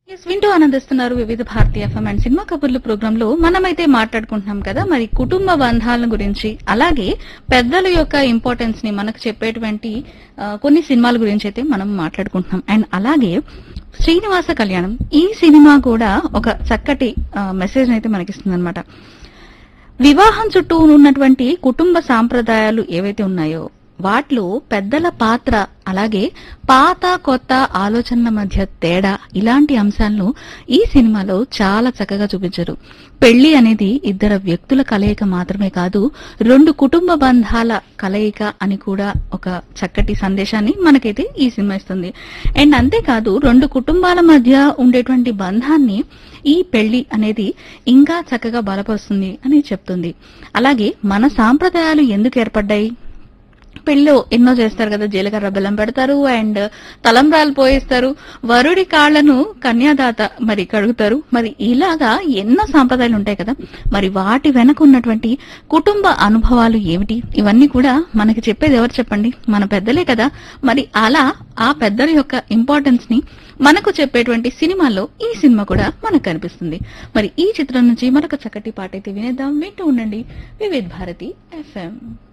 yes, వింటూ ఆనందిస్తున్నారు వివిధ భారతీయ ఎఫ్ఎం అండ్ సినిమా కబుర్లు ప్రోగ్రామ్ లో మనమైతే మాట్లాడుకుంటున్నాం కదా మరి కుటుంబ బంధాల గురించి అలాగే పెద్దల యొక్క ఇంపార్టెన్స్ ని మనకు చెప్పేటువంటి ఆ, కొన్ని సినిమాల గురించి అయితే మనం మాట్లాడుకుంటున్నాం అండ్ అలాగే శ్రీనివాస కళ్యాణం ఈ సినిమా కూడా ఒక చక్కటి మెసేజ్ అయితే మనకిస్తుంది అనమాట వివాహం చుట్టూ ఉన్నటువంటి కుటుంబ సాంప్రదాయాలు ఏవైతే ఉన్నాయో వాటిలో పెద్దల పాత్ర అలాగే పాత కొత్త ఆలోచనల మధ్య తేడా ఇలాంటి అంశాలను ఈ సినిమాలో చాలా చక్కగా చూపించారు పెళ్లి అనేది ఇద్దరు వ్యక్తుల కలయిక మాత్రమే కాదు రెండు కుటుంబ బంధాల కలయిక అని కూడా ఒక చక్కటి సందేశాన్ని మనకైతే ఈ సినిమా ఇస్తుంది అండ్ అంతేకాదు రెండు కుటుంబాల మధ్య ఉండేటువంటి బంధాన్ని ఈ పెళ్లి అనేది ఇంకా చక్కగా బలపరుస్తుంది అని చెప్తుంది అలాగే మన సాంప్రదాయాలు ఎందుకు ఏర్పడ్డాయి పెళ్ళిలో ఎన్నో చేస్తారు కదా జీలకర్ర బెల్లం పెడతారు అండ్ తలంబ్రాలు పోయిస్తారు వరుడి కాళ్లను కన్యాదాత మరి కడుగుతారు మరి ఇలాగా ఎన్నో సాంప్రదాయాలు ఉంటాయి కదా మరి వాటి వెనక ఉన్నటువంటి కుటుంబ అనుభవాలు ఏమిటి ఇవన్నీ కూడా మనకి చెప్పేది ఎవరు చెప్పండి మన పెద్దలే కదా మరి అలా ఆ పెద్దల యొక్క ఇంపార్టెన్స్ ని మనకు చెప్పేటువంటి సినిమాలో ఈ సినిమా కూడా మనకు కనిపిస్తుంది మరి ఈ చిత్రం నుంచి మరొక చక్కటి పాట అయితే వినేద్దాం వింటూ ఉండండి వివిధ్ భారతి ఎఫ్ఎం